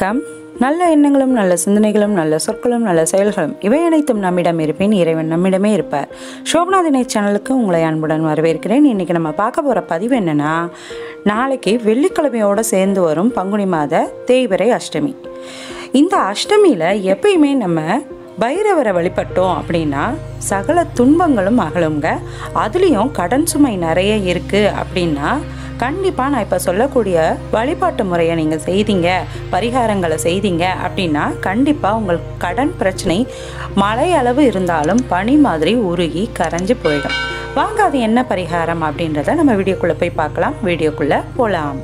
வணக்கம் நல்ல எண்ணங்களும் நல்ல சிந்தனைகளும் நல்ல சொற்களும் நல்ல செயல்களும் இவை அனைத்தும் நம்மிடம் இருப்பேன் இறைவன் நம்மிடமே இருப்பார் சோபனா தினை சேனலுக்கு உங்களை அன்புடன் வரவேற்கிறேன் இன்றைக்கி நம்ம பார்க்க போகிற பதிவு என்னென்னா நாளைக்கு வெள்ளிக்கிழமையோடு சேர்ந்து வரும் பங்குனி மாத தேய்பிறை அஷ்டமி இந்த அஷ்டமியில் எப்பயுமே நம்ம பைரவரை வழிபட்டோம் அப்படின்னா சகல துன்பங்களும் அகலுங்க அதுலேயும் கடன் சுமை நிறைய இருக்குது அப்படின்னா கண்டிப்பாக நான் இப்போ சொல்லக்கூடிய வழிபாட்டு முறையை நீங்கள் செய்தீங்க பரிகாரங்களை செய்தீங்க அப்படின்னா கண்டிப்பாக உங்கள் கடன் பிரச்சனை மழை அளவு இருந்தாலும் பனி மாதிரி உருகி கரைஞ்சு போயிடும் வாங்க அது என்ன பரிகாரம் அப்படின்றத நம்ம வீடியோக்குள்ளே போய் பார்க்கலாம் வீடியோக்குள்ளே போகலாம்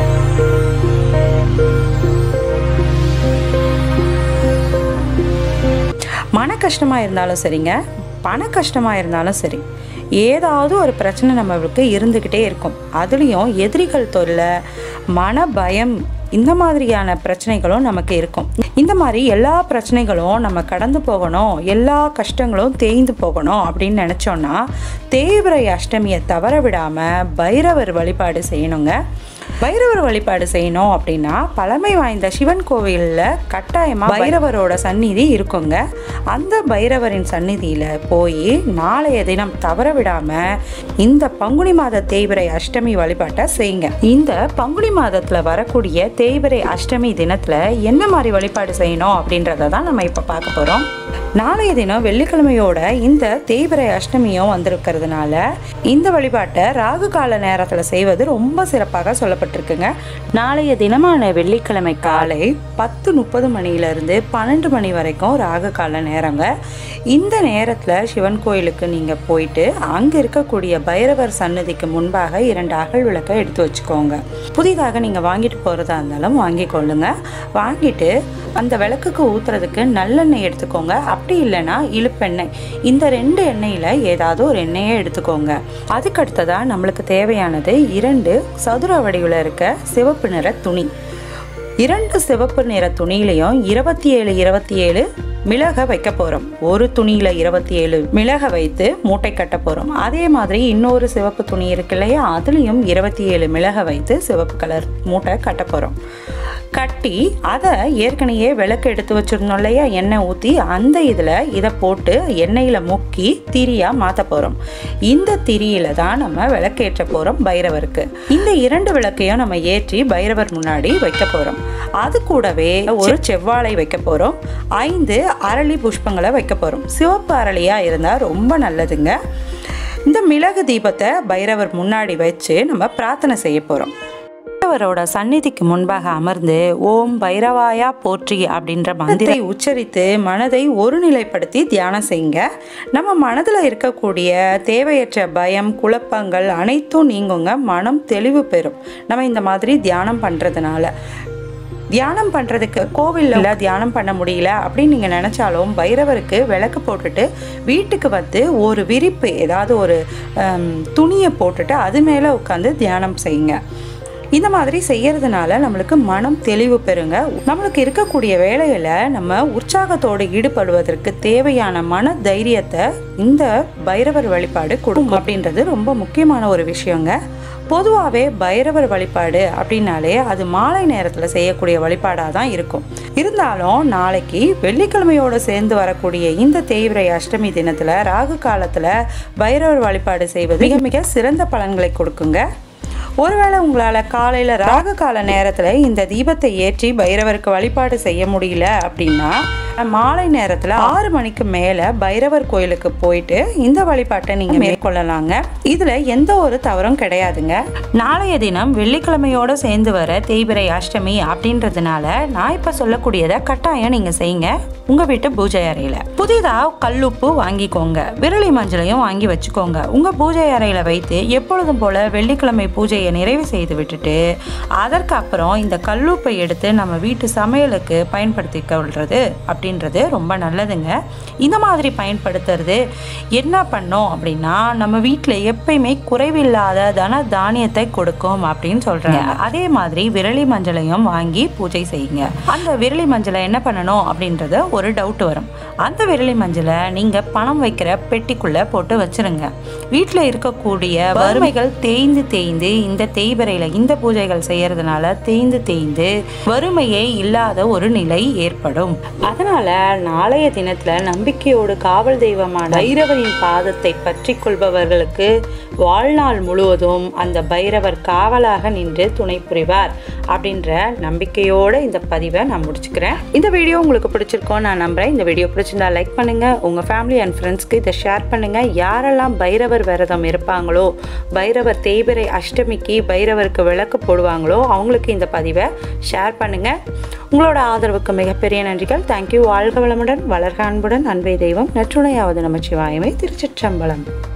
மன கஷ்டமாக இருந்தாலும் சரிங்க பண கஷ்டமாக இருந்தாலும் சரி ஏதாவது ஒரு பிரச்சனை நம்மளுக்கு இருந்துக்கிட்டே இருக்கும் அதுலேயும் எதிரிகள் தொல்லை மன பயம் இந்த மாதிரியான பிரச்சனைகளும் நமக்கு இருக்கும் இந்த மாதிரி எல்லா பிரச்சனைகளும் நம்ம கடந்து போகணும் எல்லா கஷ்டங்களும் தேய்ந்து போகணும் அப்படின்னு நினச்சோன்னா தேய்பிரை அஷ்டமியை தவற விடாமல் பைரவர் வழிபாடு செய்யணுங்க பைரவர் வழிபாடு செய்யணும் அப்படின்னா பழமை வாய்ந்த சிவன் கோவிலில் கட்டாயமாக பைரவரோட சந்நிதி இருக்குங்க அந்த பைரவரின் சந்நிதியில் போய் நாளைய தினம் தவற விடாமல் இந்த பங்குனி மாத தேய்பிரை அஷ்டமி வழிபாட்டை செய்யுங்க இந்த பங்குனி மாதத்தில் வரக்கூடிய தேய்பிரை அஷ்டமி தினத்தில் என்ன மாதிரி வழிபாடு செய்யணும் அப்படின்றத தான் நம்ம இப்போ பார்க்க போகிறோம் நாளைய தினம் வெள்ளிக்கிழமையோட இந்த தேய்பிரை அஷ்டமியும் வந்திருக்கிறதுனால இந்த வழிபாட்டை ராகு கால நேரத்தில் செய்வது ரொம்ப சிறப்பாக சொல்லப்பட்டிருக்குங்க நாளைய தினமான வெள்ளிக்கிழமை காலை பத்து முப்பது மணியிலிருந்து பன்னெண்டு மணி வரைக்கும் ராகு கால நேரங்க இந்த நேரத்தில் சிவன் கோயிலுக்கு நீங்கள் போயிட்டு அங்கே இருக்கக்கூடிய பைரவர் சன்னதிக்கு முன்பாக இரண்டு அகல் விளக்கை எடுத்து வச்சுக்கோங்க புதிதாக நீங்கள் வாங்கிட்டு போகிறதா இருந்தாலும் வாங்கி கொள்ளுங்க வாங்கிட்டு அந்த விளக்குக்கு ஊற்றுறதுக்கு நல்லெண்ணெய் எடுத்துக்கோங்க அப்படி இல்லைன்னா இழுப்பெண்ணெய் இந்த ரெண்டு எண்ணெயில் ஏதாவது ஒரு எண்ணெயை எடுத்துக்கோங்க அதுக்கு அடுத்ததாக நம்மளுக்கு தேவையானது இரண்டு சதுர வடிவில் இருக்க சிவப்பு நிற துணி இரண்டு சிவப்பு நிற துணியிலையும் இருபத்தி ஏழு இருபத்தி ஏழு மிளகை வைக்க போகிறோம் ஒரு துணியில் இருபத்தி ஏழு மிளகை வைத்து மூட்டை கட்ட போகிறோம் அதே மாதிரி இன்னொரு சிவப்பு துணி இருக்கு இல்லையா அதுலேயும் இருபத்தி ஏழு மிளகை வைத்து சிவப்பு கலர் மூட்டை கட்ட போகிறோம் கட்டி அதை ஏற்கனவே விளக்கு எடுத்து வச்சிருந்தோம் இல்லையா எண்ணெய் ஊற்றி அந்த இதில் இதை போட்டு எண்ணெயில் முக்கி திரியாக மாற்ற போகிறோம் இந்த திரியில தான் நம்ம விளக்கேற்ற போகிறோம் பைரவருக்கு இந்த இரண்டு விளக்கையும் நம்ம ஏற்றி பைரவர் முன்னாடி வைக்க போகிறோம் அது கூடவே ஒரு செவ்வாழை வைக்க போகிறோம் ஐந்து அரளி புஷ்பங்களை வைக்க போகிறோம் சிவப்பு அரளியாக இருந்தால் ரொம்ப நல்லதுங்க இந்த மிளகு தீபத்தை பைரவர் முன்னாடி வச்சு நம்ம பிரார்த்தனை செய்ய போகிறோம் பைரவரோட சந்நிதிக்கு முன்பாக அமர்ந்து ஓம் பைரவாயா போற்றி அப்படின்ற மந்திரை உச்சரித்து மனதை ஒருநிலைப்படுத்தி தியானம் செய்யுங்க நம்ம மனதில் இருக்கக்கூடிய தேவையற்ற பயம் குழப்பங்கள் அனைத்தும் நீங்குங்க மனம் தெளிவு பெறும் நம்ம இந்த மாதிரி தியானம் பண்ணுறதுனால தியானம் பண்ணுறதுக்கு கோவிலில் தியானம் பண்ண முடியல அப்படின்னு நீங்கள் நினச்சாலும் பைரவருக்கு விளக்கு போட்டுட்டு வீட்டுக்கு வந்து ஒரு விரிப்பு ஏதாவது ஒரு துணியை போட்டுட்டு அது மேலே உட்காந்து தியானம் செய்யுங்க இந்த மாதிரி செய்யறதுனால நம்மளுக்கு மனம் தெளிவு பெறுங்க நம்மளுக்கு இருக்கக்கூடிய வேலையில் நம்ம உற்சாகத்தோடு ஈடுபடுவதற்கு தேவையான மன தைரியத்தை இந்த பைரவர் வழிபாடு கொடுக்கும் அப்படின்றது ரொம்ப முக்கியமான ஒரு விஷயங்க பொதுவாகவே பைரவர் வழிபாடு அப்படின்னாலே அது மாலை நேரத்தில் செய்யக்கூடிய வழிபாடாக தான் இருக்கும் இருந்தாலும் நாளைக்கு வெள்ளிக்கிழமையோடு சேர்ந்து வரக்கூடிய இந்த தேய்விரை அஷ்டமி தினத்தில் ராகு காலத்தில் பைரவர் வழிபாடு செய்வது மிக மிக சிறந்த பலன்களை கொடுக்குங்க ஒருவேளை உங்களால் காலையில் ராகு கால நேரத்தில் இந்த தீபத்தை ஏற்றி பைரவருக்கு வழிபாடு செய்ய முடியல அப்படின்னா மாலை நேரத்தில் ஆறு மணிக்கு மேலே பைரவர் கோயிலுக்கு போயிட்டு இந்த வழிபாட்டை நீங்கள் மேற்கொள்ளலாங்க இதில் எந்த ஒரு தவறும் கிடையாதுங்க நாளைய தினம் வெள்ளிக்கிழமையோடு சேர்ந்து வர தேய்பிரை அஷ்டமி அப்படின்றதுனால நான் இப்போ சொல்லக்கூடியதை கட்டாயம் நீங்கள் செய்யுங்க உங்கள் வீட்டு பூஜை அறையில் புதிதாக கல்லுப்பு வாங்கிக்கோங்க விரலி மஞ்சளையும் வாங்கி வச்சுக்கோங்க உங்கள் பூஜை அறையில் வைத்து எப்பொழுதும் போல் வெள்ளிக்கிழமை பூஜையை நிறைவு செய்து விட்டுட்டு அதற்கு அப்புறம் இந்த கல்லுப்பை எடுத்து நம்ம வீட்டு சமையலுக்கு பயன்படுத்தி கொள்வது அப்படி அப்படின்றது ரொம்ப நல்லதுங்க இந்த மாதிரி பயன்படுத்துறது என்ன பண்ணோம் அப்படின்னா நம்ம வீட்டில் எப்பயுமே குறைவில்லாத தன தானியத்தை கொடுக்கும் அப்படின்னு சொல்கிறாங்க அதே மாதிரி விரலி மஞ்சளையும் வாங்கி பூஜை செய்யுங்க அந்த விரலி மஞ்சளை என்ன பண்ணணும் அப்படின்றது ஒரு டவுட் வரும் அந்த விரலி மஞ்சளை நீங்கள் பணம் வைக்கிற பெட்டிக்குள்ளே போட்டு வச்சிருங்க வீட்டில் இருக்கக்கூடிய வறுமைகள் தேய்ந்து தேய்ந்து இந்த தேய்பிரையில் இந்த பூஜைகள் செய்யறதுனால தேய்ந்து தேய்ந்து வறுமையே இல்லாத ஒரு நிலை ஏற்படும் அதனால நாளைய தினத்துல நம்பிக்கையோடு காவல் தெய்வமான பைரவரின் பாதத்தை பற்றி கொள்பவர்களுக்கு வாழ்நாள் முழுவதும் அந்த பைரவர் காவலாக நின்று துணை புரிவார் அப்படின்ற நம்பிக்கையோட இந்த பதிவை நான் முடிச்சுக்கிறேன் இந்த வீடியோ உங்களுக்கு பிடிச்சிருக்கோம் நான் நம்புறேன் இந்த வீடியோ பிடிச்சிருந்தா லைக் பண்ணுங்க உங்க ஃபேமிலி அண்ட் ஃப்ரெண்ட்ஸ்க்கு இதை ஷேர் பண்ணுங்க யாரெல்லாம் பைரவர் விரதம் இருப்பாங்களோ பைரவர் தேய்பிரை அஷ்டமிக்கு பைரவருக்கு விளக்கு போடுவாங்களோ அவங்களுக்கு இந்த பதிவை ஷேர் பண்ணுங்க உங்களோட ஆதரவுக்கு மிகப்பெரிய நன்றிகள் தேங்க்யூ வாழ்க வளமுடன் வளர்க அன்புடன் அன்பை தெய்வம் நற்றுணையாவது நமச்சிவாயமே திருச்சிற்றம்பலம்